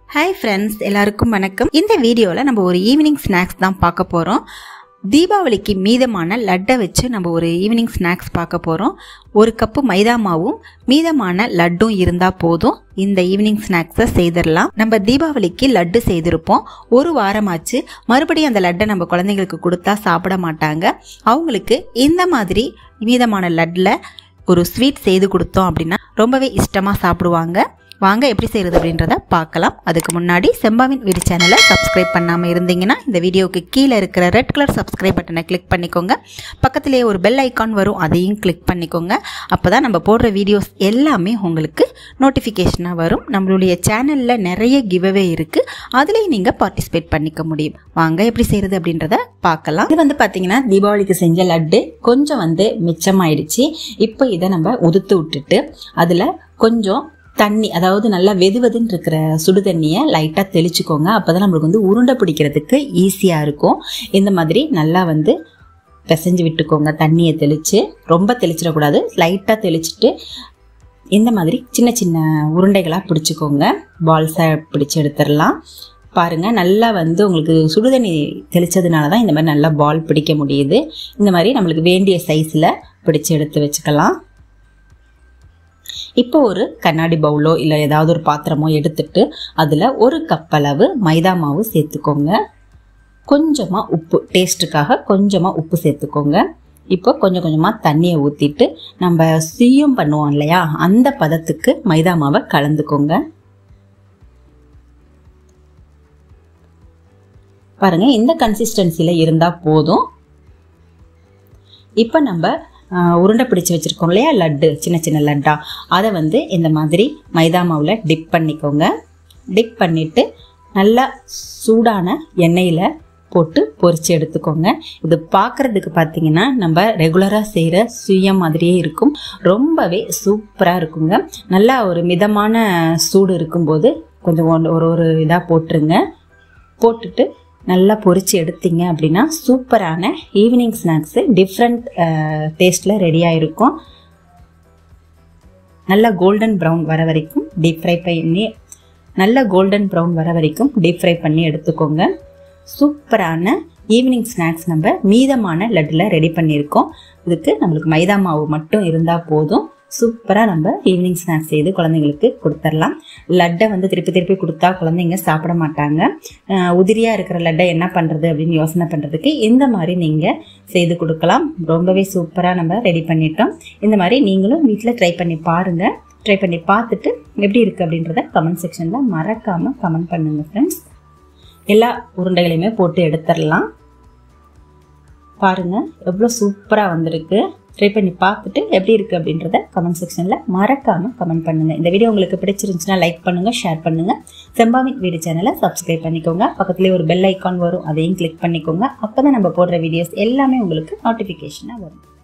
hi friends எல்லாருக்கும் வணக்கம் இந்த வீடியோவில் நம்ம ஒரு ஈவினிங் ஸ்நாக்ஸ் தான் பார்க்க போகிறோம் தீபாவளிக்கு மீதமான லட்டை வச்சு நம்ம ஒரு ஈவினிங் ஸ்நாக்ஸ் பார்க்க போகிறோம் ஒரு கப்பு மைதா மாவும் மீதமான லட்டும் இருந்தால் போதும் இந்த ஈவினிங் ஸ்நாக்ஸை செய்திடலாம் நம்ம தீபாவளிக்கு லட்டு செய்திருப்போம் ஒரு வாரமாச்சு மறுபடியும் அந்த லட்டை நம்ம குழந்தைங்களுக்கு கொடுத்தா சாப்பிட மாட்டாங்க அவங்களுக்கு இந்த மாதிரி மீதமான லட்டில் ஒரு ஸ்வீட் செய்து கொடுத்தோம் அப்படின்னா ரொம்பவே இஷ்டமாக சாப்பிடுவாங்க வாங்க எப்படி செய்கிறது அப்படின்றத பார்க்கலாம் அதுக்கு முன்னாடி செம்பாவின் வீடு சேனலை சப்ஸ்கிரைப் பண்ணாமல் இருந்தீங்கன்னா இந்த வீடியோவுக்கு கீழே இருக்கிற ரெட் கலர் சப்ஸ்கிரைப் பட்டனை கிளிக் பண்ணிக்கோங்க பக்கத்திலேயே ஒரு பெல் ஐக்கான் வரும் அதையும் கிளிக் பண்ணிக்கோங்க அப்போ தான் நம்ம போடுற வீடியோஸ் எல்லாமே உங்களுக்கு நோட்டிஃபிகேஷனாக வரும் நம்மளுடைய சேனலில் நிறைய கிவ்அவே இருக்குது அதுலேயும் நீங்கள் பார்ட்டிசிபேட் பண்ணிக்க முடியும் வாங்க எப்படி செய்கிறது அப்படின்றத பார்க்கலாம் இது வந்து பார்த்தீங்கன்னா தீபாவளிக்கு செஞ்ச லட்டு கொஞ்சம் வந்து மிச்சமாயிடுச்சு இப்போ இதை நம்ம உதுத்து விட்டுட்டு அதில் கொஞ்சம் தண்ணி அதாவது நல்லா வெது வெதுன்னு இருக்கிற சுடு தண்ணியை லைட்டாக தெளிச்சுக்கோங்க அப்போ தான் நம்மளுக்கு வந்து உருண்டை பிடிக்கிறதுக்கு ஈஸியாக இருக்கும் இந்த மாதிரி நல்லா வந்து பிசைஞ்சு விட்டுக்கோங்க தண்ணியை தெளித்து ரொம்ப தெளிச்சிடக்கூடாது லைட்டாக தெளிச்சுட்டு இந்த மாதிரி சின்ன சின்ன உருண்டைகளாக பிடிச்சிக்கோங்க பால்ஸாக பிடிச்சி எடுத்துடலாம் பாருங்கள் நல்லா வந்து உங்களுக்கு சுடுதண்ணி தெளித்ததுனால தான் இந்த மாதிரி நல்லா பால் பிடிக்க முடியுது இந்த மாதிரி நம்மளுக்கு வேண்டிய சைஸில் பிடிச்சி எடுத்து வச்சுக்கலாம் இப்போ ஒரு கண்ணாடி பவுலோ இல்லை ஏதாவது ஒரு பாத்திரமோ எடுத்துட்டு அதில் ஒரு கப் அளவு மைதா மாவு சேர்த்துக்கோங்க கொஞ்சமாக உப்பு டேஸ்ட்டுக்காக கொஞ்சமாக உப்பு சேர்த்துக்கோங்க இப்போ கொஞ்சம் கொஞ்சமாக தண்ணியை ஊற்றிட்டு நம்ம சுயம் பண்ணுவோம் இல்லையா அந்த பதத்துக்கு மைதா மாவை கலந்துக்கோங்க பாருங்க இந்த கன்சிஸ்டன்சியில் இருந்தால் போதும் இப்போ நம்ம உருண்டை பிடிச்சி வச்சுருக்கோம் இல்லையா லட்டு சின்ன சின்ன லட்டா அதை வந்து இந்த மாதிரி மைதா மாவில் டிப் பண்ணிக்கோங்க டிப் பண்ணிவிட்டு நல்லா சூடான எண்ணெயில் போட்டு பொரித்து எடுத்துக்கோங்க இது பார்க்குறதுக்கு பார்த்தீங்கன்னா நம்ம ரெகுலராக செய்கிற சுயம் மாதிரியே இருக்கும் ரொம்பவே சூப்பராக இருக்குங்க நல்லா ஒரு மிதமான சூடு இருக்கும்போது கொஞ்சம் ஒரு ஒரு இதாக போட்டுருங்க போட்டுட்டு நல்லா பொரிச்சு எடுத்தீங்க அப்படின்னா சூப்பரான ஈவினிங் ஸ்நாக்ஸு டிஃப்ரெண்ட் டேஸ்ட்டில் ரெடியாக இருக்கும் நல்லா கோல்டன் ப்ரௌன் வர வரைக்கும் டீப் ஃப்ரை பண்ணி நல்லா கோல்டன் ப்ரௌன் வர வரைக்கும் டீப் ஃப்ரை பண்ணி எடுத்துக்கோங்க சூப்பரான ஈவினிங் ஸ்நாக்ஸ் நம்ம மீதமான லட்டில் ரெடி பண்ணியிருக்கோம் இதுக்கு நம்மளுக்கு மைதா மாவு மட்டும் இருந்தால் போதும் சூப்பராக நம்ம ஈவினிங் ஸ்நாக்ஸ் செய்து குழந்தைங்களுக்கு கொடுத்துர்லாம் லட்டை வந்து திருப்பி திருப்பி கொடுத்தா குழந்தைங்க சாப்பிட மாட்டாங்க உதிரியாக இருக்கிற லட்டை என்ன பண்ணுறது அப்படின்னு யோசனை பண்ணுறதுக்கு இந்த மாதிரி நீங்கள் செய்து கொடுக்கலாம் ரொம்பவே சூப்பராக நம்ம ரெடி பண்ணிட்டோம் இந்த மாதிரி நீங்களும் வீட்டில் ட்ரை பண்ணி பாருங்கள் ட்ரை பண்ணி பார்த்துட்டு எப்படி இருக்குது அப்படின்றத கமெண்ட் செக்ஷனில் மறக்காமல் கமெண்ட் பண்ணுங்கள் ஃப்ரெண்ட்ஸ் எல்லா உருண்டைகளையுமே போட்டு எடுத்துடலாம் பாருங்கள் எவ்வளோ சூப்பராக வந்திருக்கு ட்ரை பண்ணி பார்த்துட்டு எப்படி இருக்குது அப்படின்றத கமெண்ட் செக்ஷனில் மறக்காமல் கமெண்ட் பண்ணுங்கள் இந்த வீடியோ உங்களுக்கு பிடிச்சிருந்துச்சுன்னா லைக் பண்ணுங்கள் ஷேர் பண்ணுங்கள் செம்பாவின் வீடு சேனலை சப்ஸ்கிரைப் பண்ணிக்கோங்க பக்கத்துலேயே ஒரு பெல் ஐக்கான் வரும் அதையும் கிளிக் பண்ணிக்கோங்க அப்போ தான் நம்ம போடுற வீடியோஸ் எல்லாமே உங்களுக்கு நோட்டிஃபிகேஷனாக வரும்